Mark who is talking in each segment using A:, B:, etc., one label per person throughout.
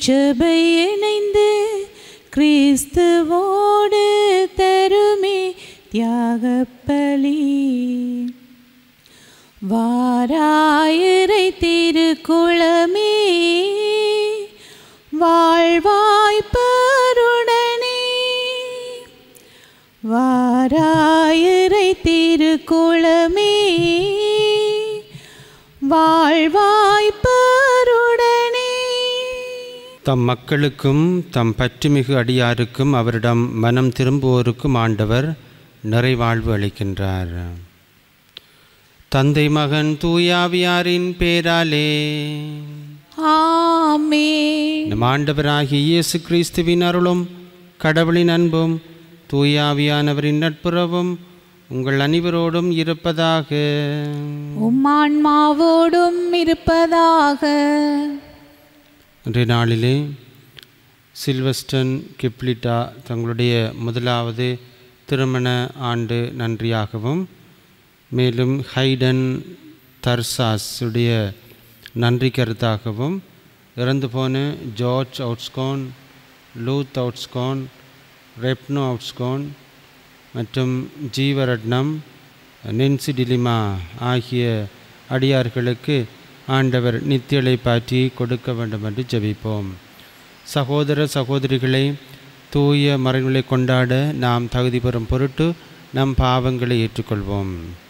A: திருச்சபை இணைந்து கிறிஸ்துவோடு தருமே தியாகப்பலி வாராயிரை திருக்குளமே வாழ்வாய்ப்பருடனே வாராயிரை திருக்குளமே வாழ்வாய்ப்பருடனே
B: தம் மக்களுக்கும் தம் பற்றுமிகு அடியாருக்கும் அவரிடம் மனம் திரும்புவோருக்கும் ஆண்டவர் நிறைவாழ்வு அளிக்கின்றார் தந்தை மகன் தூயாவியாரின் பேராலே
A: ஆமென்
B: நம் ஆண்டவராகிய இயேசு கிறிஸ்துவின் அருளும் கடவுளின் அன்பும் தூயாவியானவரின் நட்புறவும் உங்கள் அனைவரோடும் இருப்பதாக
A: உம்மான்மாவோடும் இருப்பதாக
B: இன்றைய நாளிலே சில்வஸ்டன் கிப்லிட்டா தங்களுடைய முதலாவது திருமண ஆண்டு நன்றியாகவும் மேலும் ஹைடன் தர்சாஸ் உடைய நன்றி கருத்தாகவும் இறந்து போன ஜார்ஜ் அவுட்ஸ்கோன் லூத் அவுட்ஸ்கோன் ரெப்னோ அவுட்ஸ்கோன் மற்றும் ஜீவரட்னம் நென்சி டிலிமா ஆகிய அடியார்களுக்கு ஆண்டவர் நித்தியலை பாற்றி கொடுக்க வேண்டும் என்று ஜெபிப்போம் சகோதர சகோதரிகளை தூய மறைகளை கொண்டாட நாம் தகுதி பெறும் பொருட்டு நம் பாவங்களை ஏற்றுக்கொள்வோம்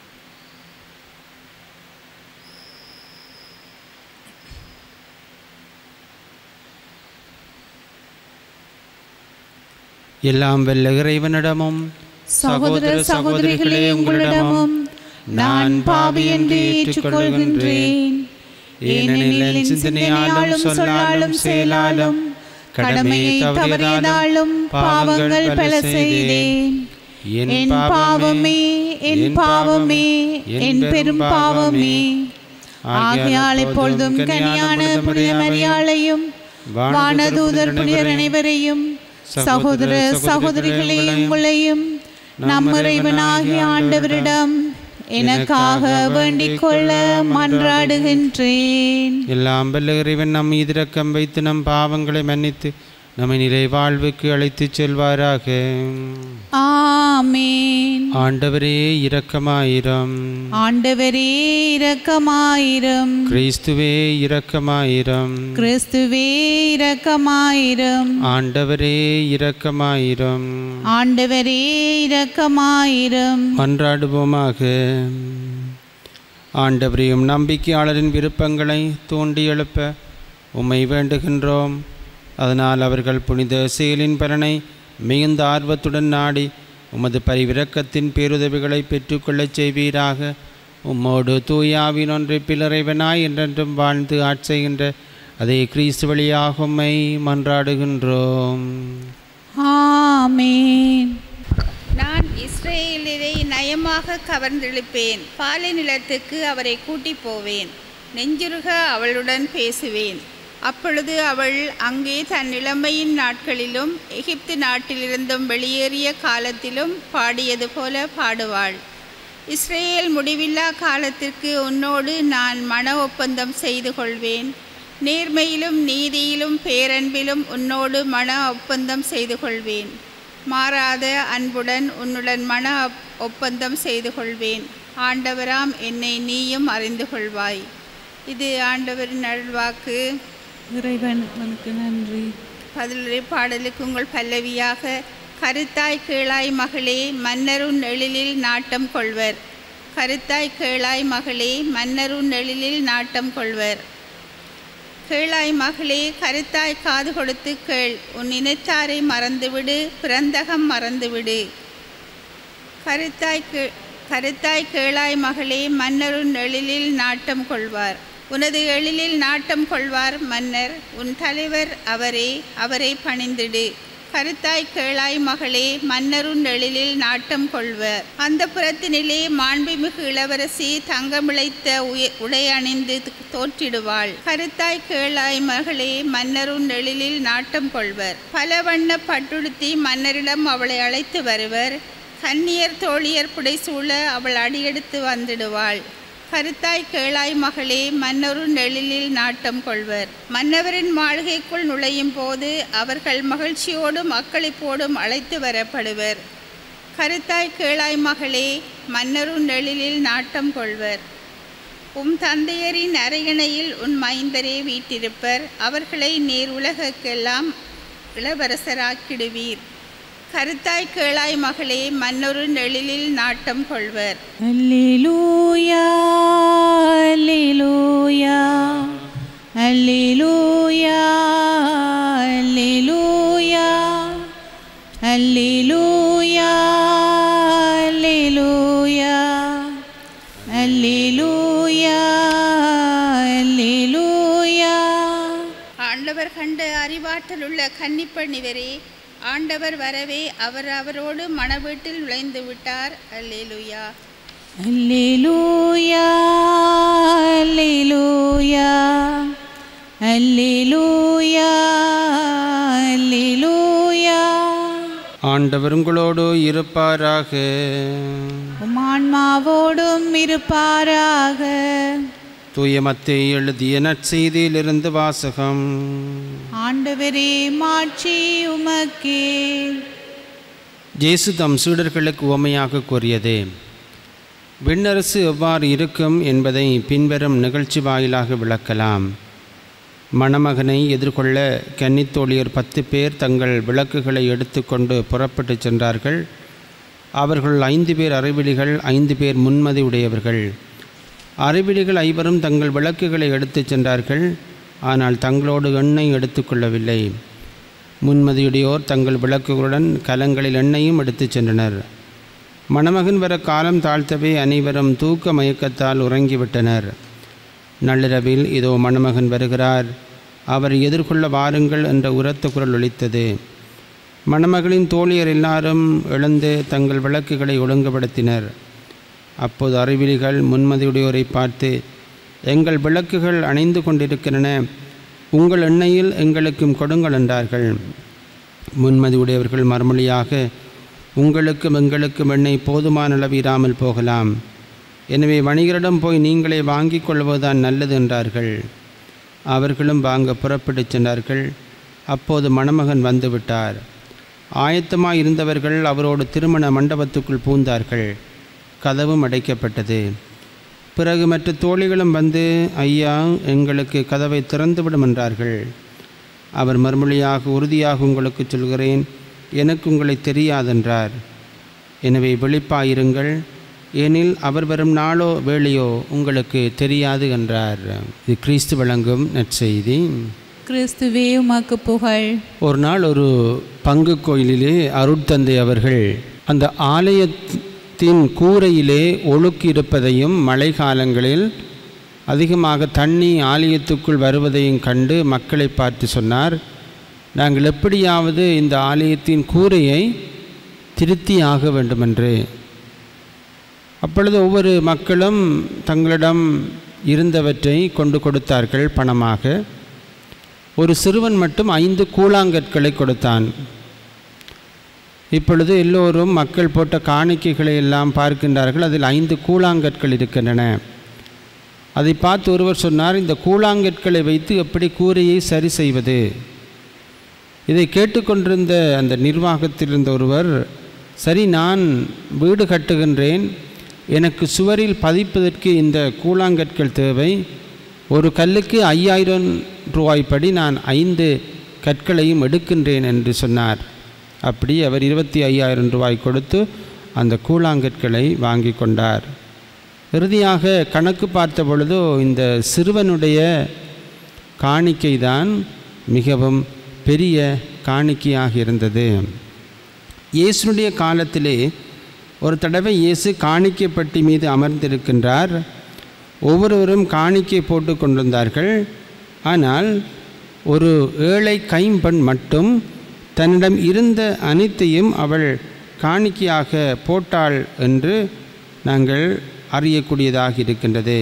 B: எல்லாம் வெல்ல இறைவனிடமும்
A: சகோதர சகோதரிகளே உங்களிடமும் நான் பாவி என்று ஏற்றுக்கொள்கின்றேன் ஏனெனில் என் சிந்தனையாலும் சொல்லாலும் செயலாலும் கடமையை தவறியதாலும் பாவங்கள் பல செய்தேன் என் பாவமே என் பாவமே என் பெரும் பாவமே ஆகையால் இப்பொழுதும் கனியான புனித மரியாளையும் வானதூதர் புனிதர் அனைவரையும் சகோதர சகோதரிகளே உங்களையும் நம் இறைவனாகிய ஆண்டவரிடம் எனக்காக வேண்டிக் கொள்ள மன்றாடுகின்றேன்
B: எல்லாம் வல்ல இறைவன் நம் மீது இரக்கம் வைத்து நம் பாவங்களை மன்னித்து நம்மை நிலை வாழ்வுக்கு அழைத்துச் செல்வாராக
A: ஆமேன்
B: ஆண்டவரே இரக்கமாயிரம்
A: ஆண்டவரே இரக்கமாயிரம்
B: கிறிஸ்துவே இரக்கமாயிரம்
A: கிறிஸ்துவே இரக்கமாயிரம்
B: ஆண்டவரே இரக்கமாயிரம்
A: ஆண்டவரே இரக்கமாயிரம்
B: மன்றாடுவோமாக ஆண்டவரையும் நம்பிக்கையாளரின் விருப்பங்களை தூண்டி எழுப்ப உம்மை வேண்டுகின்றோம் அதனால் அவர்கள் புனித செயலின் பலனை மிகுந்த ஆர்வத்துடன் நாடி உமது பரிவிரக்கத்தின் பேருதவிகளை பெற்றுக்கொள்ளச் செய்வீராக உம்மோடு தூயாவின் ஒன்றை பிளறைவனாய் என்றென்றும் வாழ்ந்து ஆட்செய்கின்ற அதே கிறிஸ்து வழியாக உம்மை மன்றாடுகின்றோம்
A: ஆமேன்
C: நான் இஸ்ரேலிலே நயமாக கவர்ந்தெழுப்பேன் பாலை நிலத்துக்கு அவரை கூட்டி போவேன் நெஞ்சுருக அவளுடன் பேசுவேன் அப்பொழுது அவள் அங்கே தன் இளமையின் நாட்களிலும் எகிப்து நாட்டிலிருந்தும் வெளியேறிய காலத்திலும் பாடியது போல பாடுவாள் இஸ்ரேல் முடிவில்லா காலத்திற்கு உன்னோடு நான் மன ஒப்பந்தம் செய்து கொள்வேன் நேர்மையிலும் நீதியிலும் பேரன்பிலும் உன்னோடு மன ஒப்பந்தம் செய்து கொள்வேன் மாறாத அன்புடன் உன்னுடன் மன ஒப்- ஒப்பந்தம் செய்து கொள்வேன் ஆண்டவராம் என்னை நீயும் அறிந்து கொள்வாய் இது ஆண்டவரின் அருள்வாக்கு
A: இறைவனுக்கு நன்றி
C: பதிலுரை பாடலுக்கு உங்கள் பல்லவியாக கருத்தாய் கேளாய் மகளே மன்னருன் எழிலில் நாட்டம் கொள்வர் கருத்தாய் கேளாய் மகளே மன்னருன் எழிலில் நாட்டம் கொள்வர் கேளாய் மகளே கருத்தாய் காது கொடுத்து கேள் உன் இனத்தாரை மறந்துவிடு பிறந்தகம் மறந்துவிடு கருத்தாய் கே கருத்தாய் கேளாய் மகளே மன்னருன் எழிலில் நாட்டம் கொள்வார் உனது எழிலில் நாட்டம் கொள்வார் மன்னர் உன் தலைவர் அவரே அவரை பணிந்திடு கருத்தாய் கேளாய் மகளே மன்னருன் எழிலில் நாட்டம் கொள்வர் அந்த புறத்தினிலே மாண்புமிகு இளவரசி தங்கமிழைத்த உய உடை அணிந்து தோற்றிடுவாள் கருத்தாய் கேளாய் மகளே மன்னருன் எழிலில் நாட்டம் கொள்வர் பல வண்ண பட்டுடுத்தி மன்னரிடம் அவளை அழைத்து வருவர் கன்னியர் தோழியர் புடைசூழ அவள் அடியெடுத்து வந்திடுவாள் கருத்தாய் கேளாய் மகளே மன்னரும் எழிலில் நாட்டம் கொள்வர் மன்னவரின் மாளிகைக்குள் நுழையும் போது அவர்கள் மகிழ்ச்சியோடும் அக்களிப்போடும் அழைத்து வரப்படுவர் கருத்தாய் கேளாய் மகளே மன்னரும் எழிலில் நாட்டம் கொள்வர் உம் தந்தையரின் அரையணையில் உன் மைந்தரே வீட்டிருப்பர் அவர்களை நேர் உலகக்கெல்லாம் இளவரசராக்கிடுவீர் கருத்தாய் கேளாய் மகளே மன்னொரு எழிலில் நாட்டம் கொள்வர்
A: அல்லேலூயா அல்லேலூயா அல்லேலூயா அல்லேலூயா அல்லேலூயா அல்லேலூயா அல்லேலூயா அல்லேலூயா
C: ஆண்டவர் கண்டு அறிவாற்றலுள்ள கன்னிப்பணிவரே ஆண்டவர் வரவே அவர் அவரோடு மணவீட்டில் நுழைந்து விட்டார் அல்லேலுயா
A: அல்லேலூயா அல்லேலூயா அல்லேலூயா அல்லேலூயா
B: ஆண்டவர் உங்களோடு இருப்பாராக
A: உமான்மாவோடும் இருப்பாராக
B: தூய மத்தேயு எழுதிய நற்செய்தியிலிருந்து வாசகம்
A: ஆண்டவரே மாட்சி உமக்கே
B: ஜேசு தம் சீடர்களுக்கு உவமையாக கூறியது விண்ணரசு எவ்வாறு இருக்கும் என்பதை பின்வரும் நிகழ்ச்சி வாயிலாக விளக்கலாம் மணமகனை எதிர்கொள்ள கன்னித்தோழியர் பத்து பேர் தங்கள் விளக்குகளை எடுத்துக்கொண்டு புறப்பட்டுச் சென்றார்கள் அவர்கள் ஐந்து பேர் அறிவிலிகள் ஐந்து பேர் முன்மதி உடையவர்கள் அறிவிலிகள் ஐவரும் தங்கள் விளக்குகளை எடுத்துச் சென்றார்கள் ஆனால் தங்களோடு எண்ணெய் எடுத்துக்கொள்ளவில்லை முன்மதியுடையோர் தங்கள் விளக்குகளுடன் கலங்களில் எண்ணெயும் எடுத்துச் சென்றனர் மணமகன் வர காலம் தாழ்த்தவே அனைவரும் தூக்க மயக்கத்தால் உறங்கிவிட்டனர் நள்ளிரவில் இதோ மணமகன் வருகிறார் அவர் எதிர்கொள்ள வாருங்கள் என்ற உரத்த குரல் ஒலித்தது மணமகளின் தோழியர் எல்லாரும் எழுந்து தங்கள் விளக்குகளை ஒழுங்குபடுத்தினர் அப்போது அறிவிலிகள் முன்மதியுடையோரை பார்த்து எங்கள் விளக்குகள் அணைந்து கொண்டிருக்கின்றன உங்கள் எண்ணெயில் எங்களுக்கும் கொடுங்கள் என்றார்கள் முன்மதி உடையவர்கள் மறுமொழியாக உங்களுக்கும் எங்களுக்கும் எண்ணெய் போதுமான அளவு இராமல் போகலாம் எனவே வணிகரிடம் போய் நீங்களே வாங்கிக் கொள்வதுதான் நல்லது என்றார்கள் அவர்களும் வாங்க புறப்பட்டுச் சென்றார்கள் அப்போது மணமகன் வந்துவிட்டார் ஆயத்தமாய் இருந்தவர்கள் அவரோடு திருமண மண்டபத்துக்குள் பூந்தார்கள் கதவும் அடைக்கப்பட்டது பிறகு மற்ற தோழிகளும் வந்து ஐயா எங்களுக்கு கதவை திறந்துவிடும் என்றார்கள் அவர் மறுமொழியாக உறுதியாக உங்களுக்கு சொல்கிறேன் எனக்கு உங்களை தெரியாதென்றார் எனவே விழிப்பாயிருங்கள் ஏனில் அவர் வரும் நாளோ வேளையோ உங்களுக்கு தெரியாது என்றார் இது கிறிஸ்து வழங்கும் நற்செய்தி
A: கிறிஸ்துவே உமக்கு புகழ்
B: ஒரு நாள் ஒரு பங்கு கோயிலிலே அருட்தந்தை அவர்கள் அந்த ஆலயத்தின் கூரையிலே ஒழுக்கு இருப்பதையும் மழை காலங்களில் அதிகமாக தண்ணி ஆலயத்துக்குள் வருவதையும் கண்டு மக்களை பார்த்து சொன்னார் நாங்கள் எப்படியாவது இந்த ஆலயத்தின் கூரையை திருத்தி ஆக வேண்டுமென்று அப்பொழுது ஒவ்வொரு மக்களும் தங்களிடம் இருந்தவற்றை கொண்டு கொடுத்தார்கள் பணமாக ஒரு சிறுவன் மட்டும் ஐந்து கூழாங்கற்களை கொடுத்தான் இப்பொழுது எல்லோரும் மக்கள் போட்ட காணிக்கைகளை எல்லாம் பார்க்கின்றார்கள் அதில் ஐந்து கூழாங்கற்கள் இருக்கின்றன அதை பார்த்து ஒருவர் சொன்னார் இந்த கூழாங்கற்களை வைத்து எப்படி கூரையை சரி செய்வது இதை கேட்டுக்கொண்டிருந்த அந்த நிர்வாகத்தில் இருந்த ஒருவர் சரி நான் வீடு கட்டுகின்றேன் எனக்கு சுவரில் பதிப்பதற்கு இந்த கூழாங்கற்கள் தேவை ஒரு கல்லுக்கு ஐயாயிரம் ரூபாய்ப்படி நான் ஐந்து கற்களையும் எடுக்கின்றேன் என்று சொன்னார் அப்படி அவர் இருபத்தி ஐயாயிரம் ரூபாய் கொடுத்து அந்த கூழாங்கற்களை வாங்கி கொண்டார் இறுதியாக கணக்கு பார்த்த பொழுதோ இந்த சிறுவனுடைய காணிக்கை தான் மிகவும் பெரிய காணிக்கையாக இருந்தது இயேசுனுடைய காலத்திலே ஒரு தடவை இயேசு காணிக்கைப்பட்டி மீது அமர்ந்திருக்கின்றார் ஒவ்வொருவரும் காணிக்கை போட்டு கொண்டிருந்தார்கள் ஆனால் ஒரு ஏழை கைம்பெண் மட்டும் தன்னிடம் இருந்த அனைத்தையும் அவள் காணிக்கையாக போட்டாள் என்று நாங்கள் அறியக்கூடியதாக இருக்கின்றது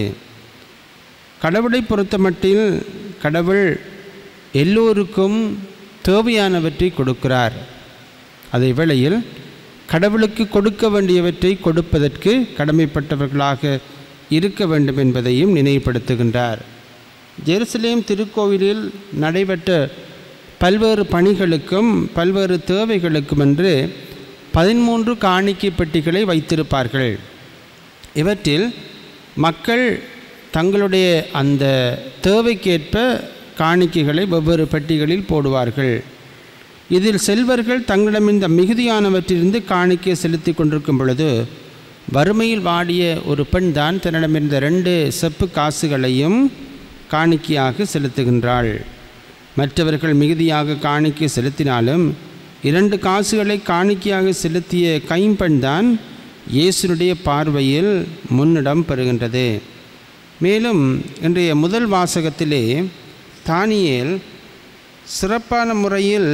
B: கடவுளை பொறுத்தமட்டில் கடவுள் எல்லோருக்கும் தேவையானவற்றை கொடுக்கிறார் அதே வேளையில் கடவுளுக்கு கொடுக்க வேண்டியவற்றை கொடுப்பதற்கு கடமைப்பட்டவர்களாக இருக்க வேண்டும் என்பதையும் நினைவுபடுத்துகின்றார் ஜெருசலேம் திருக்கோவிலில் நடைபெற்ற பல்வேறு பணிகளுக்கும் பல்வேறு தேவைகளுக்கும் என்று பதிமூன்று காணிக்கை பெட்டிகளை வைத்திருப்பார்கள் இவற்றில் மக்கள் தங்களுடைய அந்த தேவைக்கேற்ப காணிக்கைகளை வெவ்வேறு பெட்டிகளில் போடுவார்கள் இதில் செல்வர்கள் தங்களிடம் இந்த மிகுதியானவற்றிலிருந்து காணிக்கை செலுத்தி கொண்டிருக்கும் பொழுது வறுமையில் வாடிய ஒரு பெண் தான் தன்னிடமிருந்த ரெண்டு செப்பு காசுகளையும் காணிக்கையாக செலுத்துகின்றாள் மற்றவர்கள் மிகுதியாக காணிக்கை செலுத்தினாலும் இரண்டு காசுகளை காணிக்கையாக செலுத்திய கைம்பெண் தான் இயேசுனுடைய பார்வையில் முன்னிடம் பெறுகின்றது மேலும் இன்றைய முதல் வாசகத்திலே தானியேல் சிறப்பான முறையில்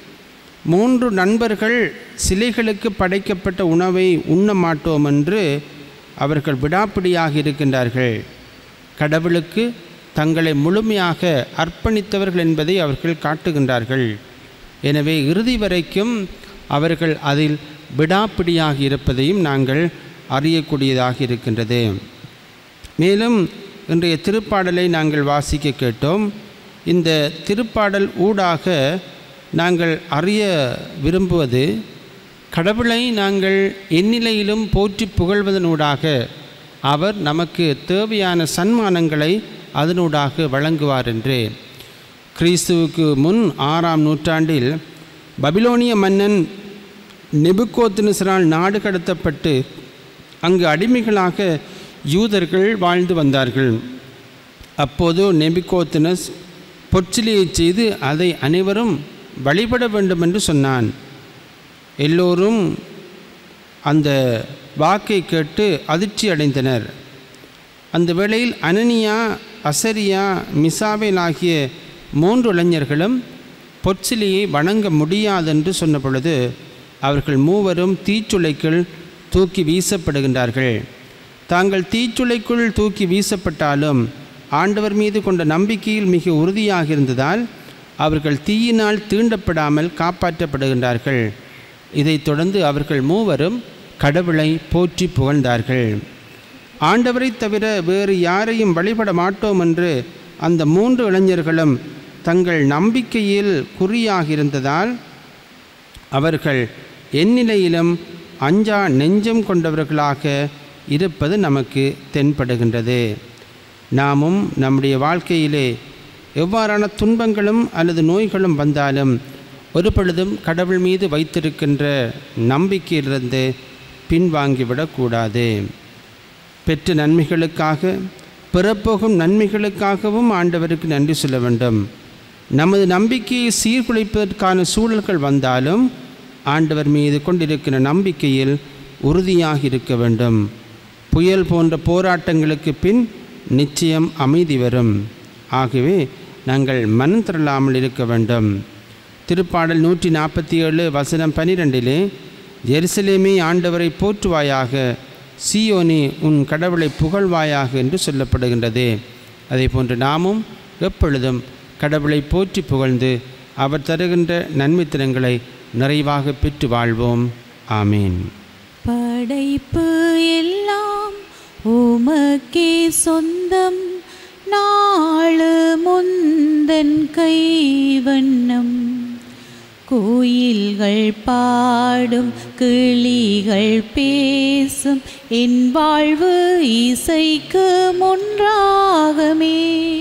B: மூன்று நண்பர்கள் சிலைகளுக்கு படைக்கப்பட்ட உணவை உண்ண மாட்டோம் என்று அவர்கள் விடாப்பிடியாக இருக்கின்றார்கள் கடவுளுக்கு தங்களை முழுமையாக அர்ப்பணித்தவர்கள் என்பதை அவர்கள் காட்டுகின்றார்கள் எனவே இறுதி வரைக்கும் அவர்கள் அதில் விடாப்பிடியாக இருப்பதையும் நாங்கள் அறியக்கூடியதாக இருக்கின்றது மேலும் இன்றைய திருப்பாடலை நாங்கள் வாசிக்க கேட்டோம் இந்த திருப்பாடல் ஊடாக நாங்கள் அறிய விரும்புவது கடவுளை நாங்கள் எந்நிலையிலும் போற்றி புகழ்வதனூடாக அவர் நமக்கு தேவையான சன்மானங்களை அதனூடாக வழங்குவார் என்று கிறிஸ்துவுக்கு முன் ஆறாம் நூற்றாண்டில் பபிலோனிய மன்னன் நெபுக்கோத்தினசரால் நாடு கடத்தப்பட்டு அங்கு அடிமைகளாக யூதர்கள் வாழ்ந்து வந்தார்கள் அப்போது நெபிகோத்தினஸ் பொற்சிலையை செய்து அதை அனைவரும் வழிபட வேண்டும் என்று சொன்னான் எல்லோரும் அந்த வாக்கை கேட்டு அதிர்ச்சி அடைந்தனர் அந்த வேளையில் அனனியா அசரியா மிசாவேல் ஆகிய மூன்று இளைஞர்களும் பொற்சிலையை வணங்க முடியாதென்று சொன்ன பொழுது அவர்கள் மூவரும் தீச்சுளைக்குள் தூக்கி வீசப்படுகின்றார்கள் தாங்கள் தீச்சுளைக்குள் தூக்கி வீசப்பட்டாலும் ஆண்டவர் மீது கொண்ட நம்பிக்கையில் மிக உறுதியாக இருந்ததால் அவர்கள் தீயினால் தீண்டப்படாமல் காப்பாற்றப்படுகின்றார்கள் இதைத் தொடர்ந்து அவர்கள் மூவரும் கடவுளை போற்றி புகழ்ந்தார்கள் ஆண்டவரைத் தவிர வேறு யாரையும் வழிபட மாட்டோம் என்று அந்த மூன்று இளைஞர்களும் தங்கள் நம்பிக்கையில் குறியாக இருந்ததால் அவர்கள் எந்நிலையிலும் அஞ்சா நெஞ்சம் கொண்டவர்களாக இருப்பது நமக்கு தென்படுகின்றது நாமும் நம்முடைய வாழ்க்கையிலே எவ்வாறான துன்பங்களும் அல்லது நோய்களும் வந்தாலும் ஒரு பொழுதும் கடவுள் மீது வைத்திருக்கின்ற நம்பிக்கையிலிருந்து பின்வாங்கிவிடக்கூடாது பெற்ற நன்மைகளுக்காக பிறப்போகும் நன்மைகளுக்காகவும் ஆண்டவருக்கு நன்றி சொல்ல வேண்டும் நமது நம்பிக்கையை சீர்குலைப்பதற்கான சூழல்கள் வந்தாலும் ஆண்டவர் மீது கொண்டிருக்கிற நம்பிக்கையில் உறுதியாக இருக்க வேண்டும் புயல் போன்ற போராட்டங்களுக்கு பின் நிச்சயம் அமைதி வரும் ஆகவே நாங்கள் மனம் திரளாமல் இருக்க வேண்டும் திருப்பாடல் நூற்றி நாற்பத்தி ஏழு வசனம் பனிரெண்டிலே ஜெருசலேமே ஆண்டவரை போற்றுவாயாக சியோனே உன் கடவுளை புகழ்வாயாக என்று சொல்லப்படுகின்றது அதே போன்று நாமும் எப்பொழுதும் கடவுளை போற்றி புகழ்ந்து அவர் தருகின்ற நன்மைத்திறங்களை நிறைவாக பெற்று வாழ்வோம் ஆமீன்
A: படைப்பு எல்லாம் உமக்கே சொந்தம் நாளு முந்தன் கைவண்ணம் கோயில்கள் பாடும் கிளிகள் பேசும் என் வாழ்வு இசைக்கு முன்றாகமே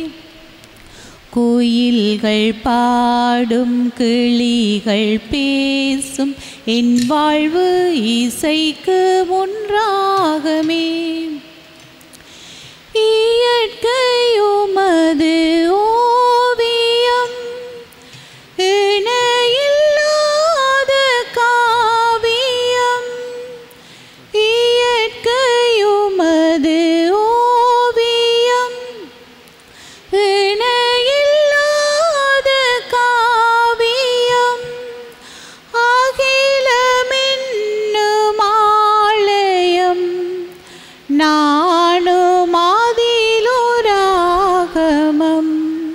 A: கோயில்கள் பாடும் கிளிகள் பேசும் என் வாழ்வு இசைக்கு முன்றாகமே இயற்கையுமது ஓவியம் இணையில்லாத காவியம் இயற்கையுமது ஓவியம் இணையில்லாத காவியம் அகிலமென்னும் ஆலயம் நானும் அதிலோராகமம்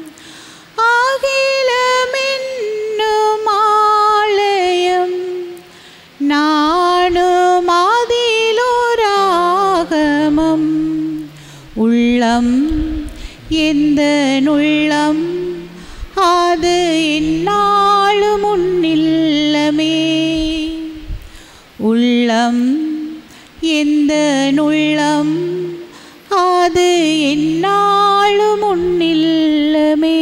A: உள்ளம் எந்த நுள்ளம் அது என்னாலும் உன்னில்லமே உள்ளம் எந்த நுள்ளம் அது என்னாலும் உன்னில்லமே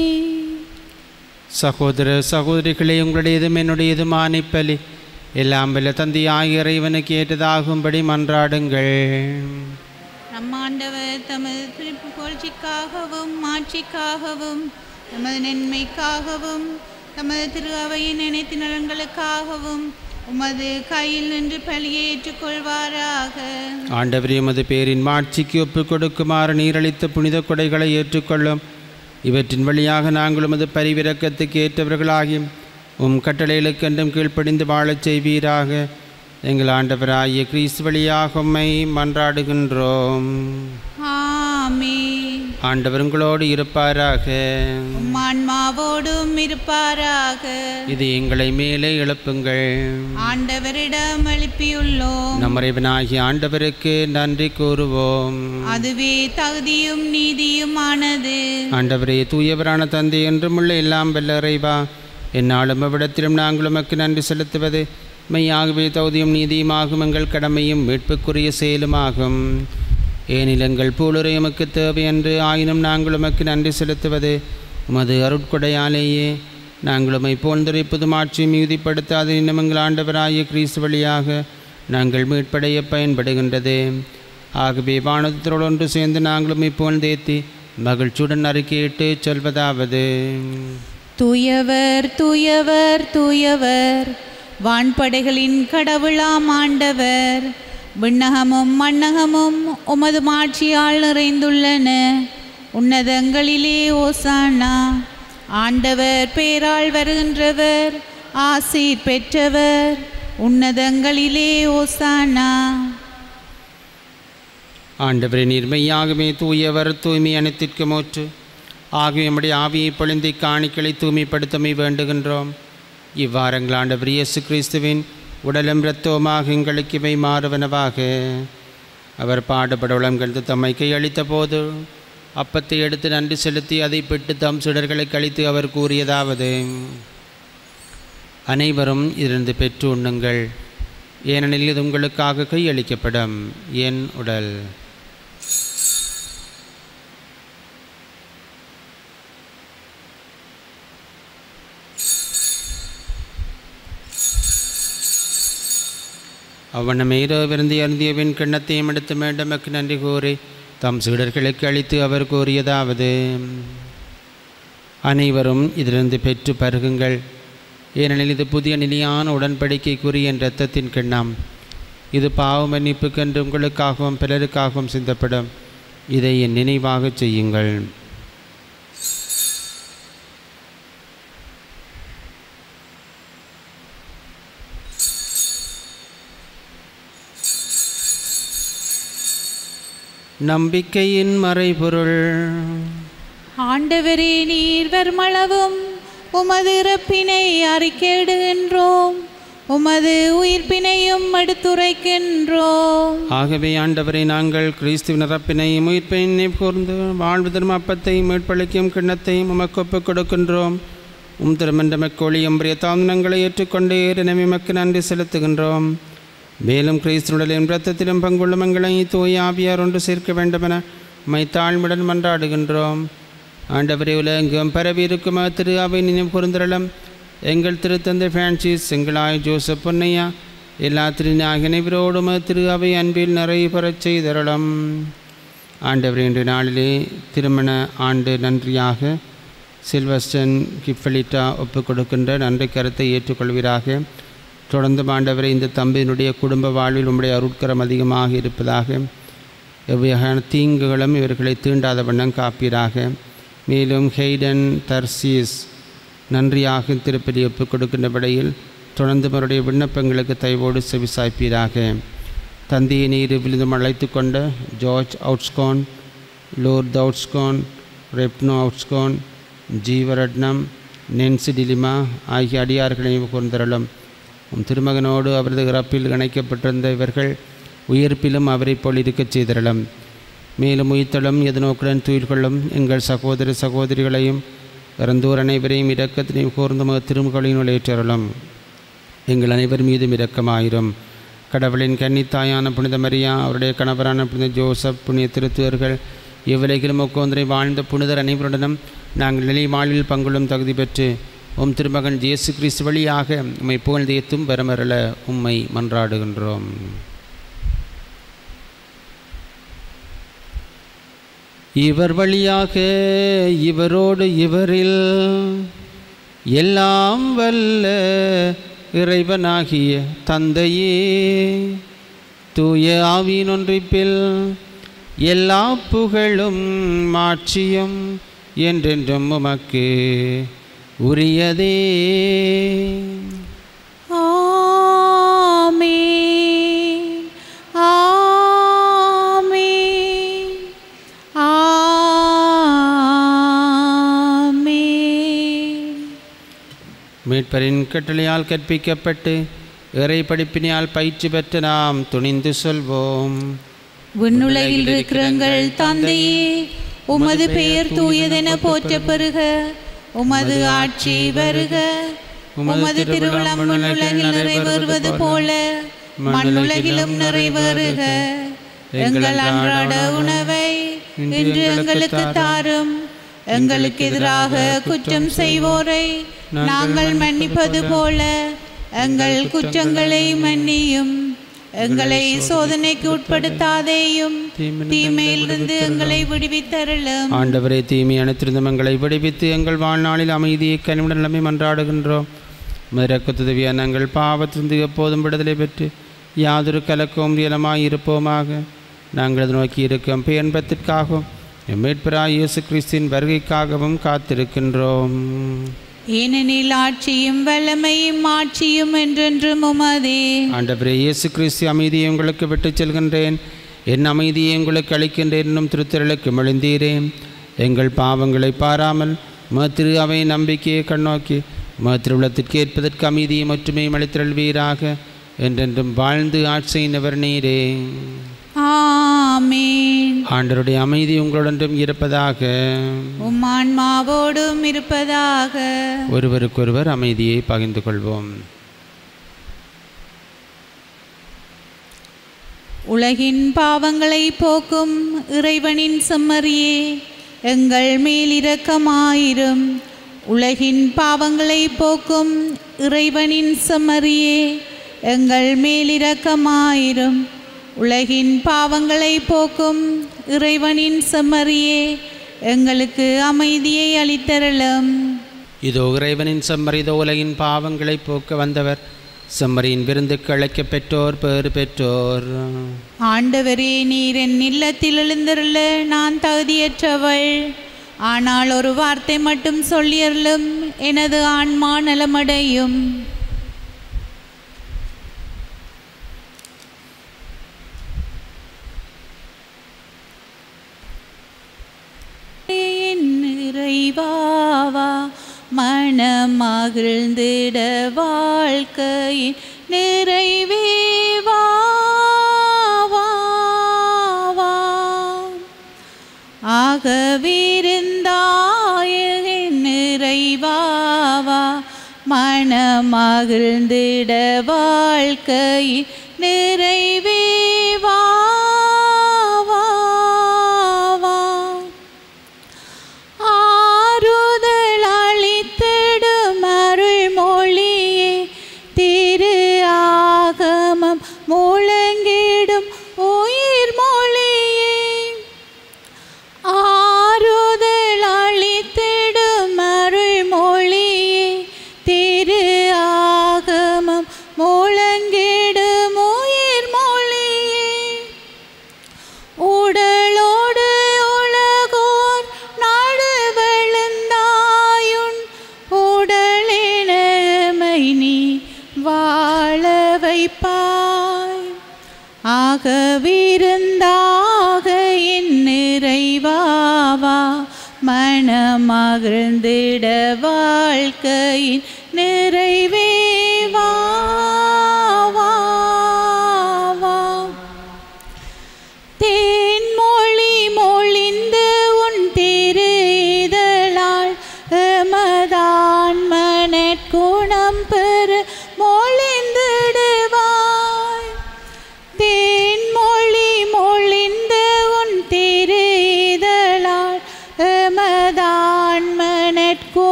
B: சகோதர சகோதரிகளே உங்களுடையதும் என்னுடையதும் ஆணைப்பலி எல்லாம் வல்ல தந்தையாகிய இறைவனுக்கு ஏற்றதாகும்படி மன்றாடுங்கள்
A: நம் ஆண்டவர் தமது திருப்பு புகழ்ச்சிக்காகவும் மாட்சிக்காகவும் தமது நன்மைக்காகவும் தமது திரு அவையின் அனைத்து நலன்களுக்காகவும் உமது கையில் நின்று பலியை ஏற்றுக்கொள்வாராக
B: ஆண்டவரே உமது பேரின் மாட்சிக்கு ஒப்புக் கொடுக்குமாறு நீரளித்த புனித கொடைகளை ஏற்றுக்கொள்ளும் இவற்றின் வழியாக நாங்கள் உமது பரிவிரக்கத்துக்கு ஏற்றவர்களாகி உம் கட்டளைகளுக்கென்றும் கீழ்ப்படிந்து வாழச் செய்வீராக எங்கள் ஆண்டவராகிய கிறிஸ்து வழியாக உம்மை மன்றாடுகின்றோம்
A: ஆமே
B: ஆண்டவர் உங்களோடு இருப்பாராக
A: உம் ஆன்மாவோடும் இருப்பாராக
B: இது எங்களை மேலே எழுப்புங்கள்
A: ஆண்டவரிடம் எழுப்பியுள்ளோம்
B: நம் இறைவனாகிய ஆண்டவருக்கு நன்றி கூறுவோம்
A: அதுவே தகுதியும் நீதியுமானது
B: ஆண்டவரே தூயவரான தந்தை என்றும் உள்ள எல்லாம் வல்ல இறைவா என்னாலும் அவ்விடத்திலும் நாங்கள் உமக்கு நன்றி செலுத்துவது மெய்யாகவே தகுதியும் நீதியுமாகும் எங்கள் கடமையும் மீட்புக்குரிய செயலுமாகும் ஏனில் எங்கள் பூலுரை உமக்கு தேவை என்று ஆயினும் நாங்கள் உமக்கு நன்றி செலுத்துவது உமது அருட்கொடையாலேயே நாங்கள் உமை போழ்ந்துரைப்பதும் ஆட்சியும் மிகுதிப்படுத்தாது இன்னும் எங்கள் ஆண்டவராகிய கிறிஸ்து வழியாக நாங்கள் மீட்படைய பயன்படுகின்றது ஆகவே வானத்தோடு ஒன்று சேர்ந்து நாங்களும் இப்போழ்ந்தேத்தி மகிழ்ச்சியுடன் அறிக்கையிட்டு சொல்வதாவது
A: தூயவர் தூயவர் தூயவர் வான்படைகளின் கடவுளாம் ஆண்டவர் விண்ணகமும் மண்ணகமும் உமது மாட்சியால் நிறைந்துள்ளன உன்னதங்களிலே ஓசானா ஆண்டவர் பேரால் வருகின்றவர் ஆசீர் பெற்றவர் உன்னதங்களிலே ஓசானா
B: ஆண்டவரே நீர்மையாகவே தூயவர் தூய்மை அனைத்திற்கும் மூற்று ஆகவே நம்முடைய ஆவியை பொழிந்தி காணிக்களை தூய்மைப்படுத்தமை வேண்டுகின்றோம் இவ்வாறங்கள் ஆண்டவர் இயேசு கிறிஸ்துவின் உடலும் இரத்தவுமாக எங்களுக்கு இவை மாறுவனவாக அவர் பாடுபட உளங்கழ்ந்து தம்மை கையளித்த போது அப்பத்தை எடுத்து நன்றி செலுத்தி அதை பெற்று தம் சுடர்களை கழித்து அவர் கூறியதாவது அனைவரும் இருந்து பெற்று உண்ணுங்கள் ஏனெனில் இது உங்களுக்காக கையளிக்கப்படும் என் உடல் அவனமே இரவிருந்து அருந்திய வெண் கிண்ணத்தையும் எடுத்து மேண்டமக்கு நன்றி கூறி தம் சீடர்களுக்கு அளித்து அவர் கூறியதாவது அனைவரும் இதிலிருந்து பெற்று பருகுங்கள் ஏனெனில் இது புதிய நிலையான உடன்படிக்கைக்குரிய என் இரத்தத்தின் கிண்ணம் இது பாவ மன்னிப்புக்கென்று உங்களுக்காகவும் பிறருக்காகவும் சிந்தப்படும் இதை என் நினைவாகச் செய்யுங்கள் நம்பிக்கையின் மறைபொருள்
A: ஆண்டவரே நீர் வர்மளவும் உமது இறப்பினை அறிக்கையிடுகின்றோம் உமது உயிர்ப்பினையும் எடுத்துரைக்கின்றோம்
B: ஆகவே ஆண்டவரை நாங்கள் கிறிஸ்துவின் இறப்பினையும் உயிர்ப்பினை கூர்ந்து வாழ்வு தரும் அப்பத்தையும் மீட்பளிக்கும் கிண்ணத்தையும் உமக்கு ஒப்புக் கொடுக்கின்றோம் உம் திருமன்ற மக்கொழியும் பிரிய தாந்தனங்களை ஏற்றுக்கொண்டு எனவே மக்கு நன்றி செலுத்துகின்றோம் மேலும் கிறிஸ்துடலின் இரத்தத்திலும் பங்குள்ளும் எங்களை தூய் ஆவியார் ஒன்று சேர்க்க வேண்டுமென மை தாழ்மையுடன் மன்றாடுகின்றோம் ஆண்டவரே உலகெங்கும் பரவி இருக்கும் திரு அவை நினைவு கூர்ந்திரளம் எங்கள் திருத்தந்தை பிரான்சிஸ் செங்கலாய் ஜோசப் பொன்னையா எல்லா திருநாக நிவரோடும் திரு அவை அன்பில் நிறைவு பெறச் செய்தரளம் ஆண்டவர் இன்று நாளிலே திருமண ஆண்டு நன்றியாக சில்வஸ்டன் கிஃபலிட்டா ஒப்புக் கொடுக்கின்ற நன்றி கருத்தை ஏற்றுக்கொள்வீராக தொடர்ந்து ஆண்டவரை இந்த தம்பியினுடைய குடும்ப வாழ்வில் உம்முடைய அருட்கரம் அதிகமாக இருப்பதாக எவ்வகையான தீங்குகளும் இவர்களை தீண்டாத வண்ணம் காப்பீராக மேலும் ஹெய்டன் தர்சீஸ் நன்றியாக திருப்பதி ஒப்புக் கொடுக்கின்ற விடையில் தொடர்ந்து அவருடைய விண்ணப்பங்களுக்கு தயவோடு செவிசாய்ப்பீராக தந்தையை நீர் விழுந்தும் அழைத்து கொண்ட ஜார்ஜ் அவுட்ஸ்கான் லோர்த் அவுட்ஸ்கான் ரெப்னோ அவுட்ஸ்கான் ஜீவரட்னம் நென்சி டிலிமா ஆகிய அடியார்களை கூர்ந்தரலும் உம் திருமகனோடு அவரது இறப்பில் இணைக்கப்பட்டிருந்த இவர்கள் உயிர்ப்பிலும் அவரைப் போல் இருக்கச் செய்திரலும் மேலும் உயிர்த்தலும் எதிர்நோக்குடன் துயில் கொள்ளும் எங்கள் சகோதர சகோதரிகளையும் இறந்தோர் அனைவரையும் இரக்கத்தினையும் கூர்ந்து திருமுகளையும் ஏற்றருளும் எங்கள் அனைவர் மீதும் இரக்கமாயிரும் கடவுளின் கன்னித்தாயான புனித மரியா அவருடைய கணவரான புனித ஜோசப் புனித திருத்துவர்கள் இவ்வுலகிலும் ஒக்கோந்தரை வாழ்ந்த புனிதர் அனைவருடனும் நாங்கள் நிலை வாழ்வில் பங்குள்ளும் தகுதி பெற்று உம் திருமகன் இயேசு கிறிஸ்து வழியாக உம்மை புகழ்ந்தேத்தும் பெறமரல உம்மை மன்றாடுகின்றோம் இவர் வழியாக இவரோடு இவரில் எல்லாம் வல்ல இறைவனாகிய தந்தையே தூய ஆவியின் ஒன்றிப்பில் எல்லா புகழும் மாட்சியும் என்றென்றும் உமக்கு உரியதே
A: ஆமென் ஆமென் ஆமென்
B: மீட்பரின் கட்டளையால் கற்பிக்கப்பட்டு இறை படிப்பினால் பயிற்சி பெற்று நாம் துணிந்து சொல்வோம்
A: விண்ணுலகில் இருக்கிற எங்கள் தந்தையே உமது பெயர் தூயதென போற்றப் பெறுக உமது ஆட்சி வருக உமது திருவிழம் விண்ணுலகில் நிறைவேறுவது போல மண்ணுலகிலும் நிறைவேறுக எங்கள் அன்றாட உணவை இன்று எங்களுக்கு தாரும் எங்களுக்கு எதிராக குற்றம் செய்வோரை நாங்கள் மன்னிப்பது போல எங்கள் குற்றங்களை மன்னியும் எங்களை சோதனைக்கு உட்படுத்தாதேயும் தீமையிலிருந்து எங்களை விடுவித்தருளும்
B: ஆண்டவரே தீமை அனைத்திருந்தும் எங்களை விடுவித்து எங்கள் வாழ்நாளில் அமைதியை கனிவுடன் நிலைமை மன்றாடுகின்றோம் மிரக்கத்துதவியா நாங்கள் பாவத்திலிருந்து எப்போதும் விடுதலை பெற்று யாதொரு கலக்கവും இயலமாய் இருப்போமாக நாங்கள் அதை நோக்கி இருக்கும் பேன்பத்திற்காகவும் மீட்பராய் இயேசு கிறிஸ்தின் வருகைக்காகவும் காத்திருக்கின்றோம்
A: ஏனெனில் ஆட்சியும் வல்லமையும் ஆட்சியும் என்றென்றும் உமதே
B: ஆண்டவரே இயேசு கிறிஸ்து அமைதியை உங்களுக்கு விட்டுச் செல்கின்றேன் என் அமைதியை உங்களுக்கு அளிக்கின்றேன் என்னும் திருத்திரளுக்கு மெழுந்தீரேன் எங்கள் பாவங்களை பாராமல் மத்திரு அவை நம்பிக்கையை கண்ணோக்கி மத்திருள்ளத்திற்கு ஏற்பதற்கு அமைதியை மட்டுமே அளித்திரள்வீராக என்றென்றும் வாழ்ந்து ஆட்சியினவர் நீரே
A: ஆமீன்
B: ஆண்டருடைய அமைதி உங்களுடனும் இருப்பதாக
A: உம் ஆன்மாவோடும் இருப்பதாக
B: ஒருவருக்கொருவர் அமைதியை பகிர்ந்து கொள்வோம்
A: உலகின் பாவங்களை போக்கும் இறைவனின் செம்மறியே எங்கள் மேல் இரக்கமாயிரும் உலகின் பாவங்களை போக்கும் இறைவனின் செம்மறியே எங்கள் மேல் இரக்கமாயிரும் உலகின் பாவங்களை போக்கும் இறைவனின் செம்மறியே எங்களுக்கு அமைதியை அளித்தருளும்
B: இதோ இறைவனின் செம்மறித உலகின் பாவங்களை போக்க வந்தவர் செம்மறியின் விருந்துக்கு அழைக்கப் பெற்றோர் பேறு பெற்றோர்
A: ஆண்டவரே நீர் என் இல்லத்தில் எழுந்தருள நான் தகுதியற்றவள் ஆனால் ஒரு வார்த்தை மட்டும் சொல்லியருளும் எனது ஆன்மா நலமடையும் என் இறைவாவா மனமகிழ்ந்திட வாழ்க்கையின் நிறைவேவா ஆகவிருந்தாயின் நிறைவாவா மனமகிழ்ந்திட வாழ்க்கையின் நிறைவேவா ஆறுதல் அளித்திடும் அருள் மொழியே திரு ஆகமம் முழங்கிடும் உயிர் மொழியே ஆறுதல் அளித்திடும் அருள் மொழியே திரு ஆகமம் முழங்கிடும் உயிர் மொழியே உடலோடு உலகோர் நடுவெழுந்தாயுன் உடலினமை நீ வாழ வைப்பாய் ஆகவிருந்தாக என் நிறைவாவா மனமகிழ்ந்திட வாழ்க்கையின் நிறைவேவா தேன்மொழி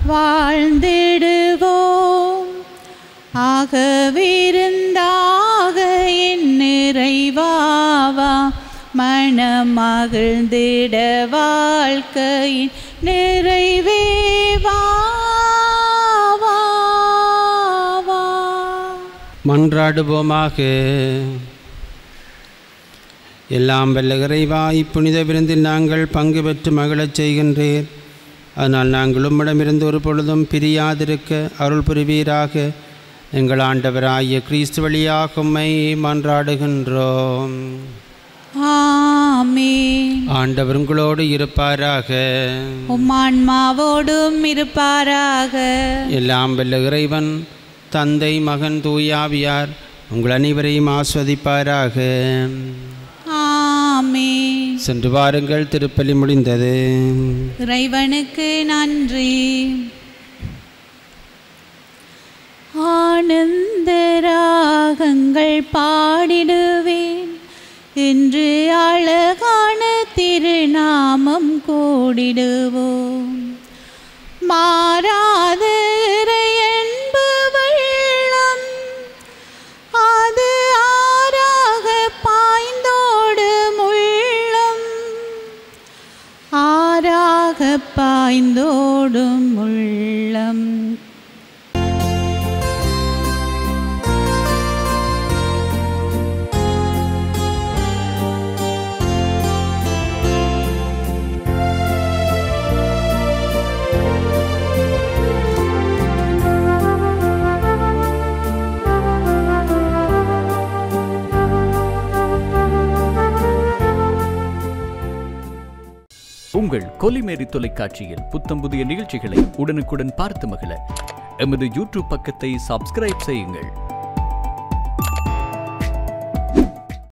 A: வாழ்ந்திடுவோம் ஆகவிருந்தாக என் நிறைவாவா மனமகிழ்ந்திட வாழ்க்கையின் நிறைவேவா வா, வா.
B: மன்றாடுவோமாக எல்லாம் வல்ல இறைவா இப்புனித விருந்தில் நாங்கள் பங்கு பெற்று மகிழச் செய்கின்றீர் அதனால் நாங்கள் உம்மிடமிருந்து ஒரு பொழுதும் பிரியாதிருக்க அருள் புரிவீராக எங்கள் ஆண்டவராகிய கிறிஸ்து வழியாக உம்மை மன்றாடுகின்றோம்
A: ஆமென்
B: ஆண்டவர் உங்களோடு இருப்பாராக
A: உம்மான்மாவோடும் இருப்பாராக
B: எல்லாம் வல்ல இறைவன் தந்தை மகன் தூயாவியார் உங்கள் அனைவரையும் ஆஸ்வதிப்பாராக
A: ஆமென்
B: சென்று வாருங்கள் திருப்பலி முடிந்தது
A: இறைவனுக்கு நன்றி ஆனந்த ராகங்கள் பாடிடுவேன் என்று அழகான திருநாமம் கூடிடுவோம் மாறாத இறை அன்பு வெள்ளம் அது ஆறாக பாய்ந்தோடும் உள்ளம் ஆறாக பாய்ந்தோடும் உள்ளம்
D: உங்கள் கொல்லிமேரி தொலைக்காட்சியில் புத்தம் புதிய நிகழ்ச்சிகளை உடனுக்குடன் பார்த்து மகிழ எமது யூடியூப் பக்கத்தை சப்ஸ்கிரைப் செய்யுங்கள்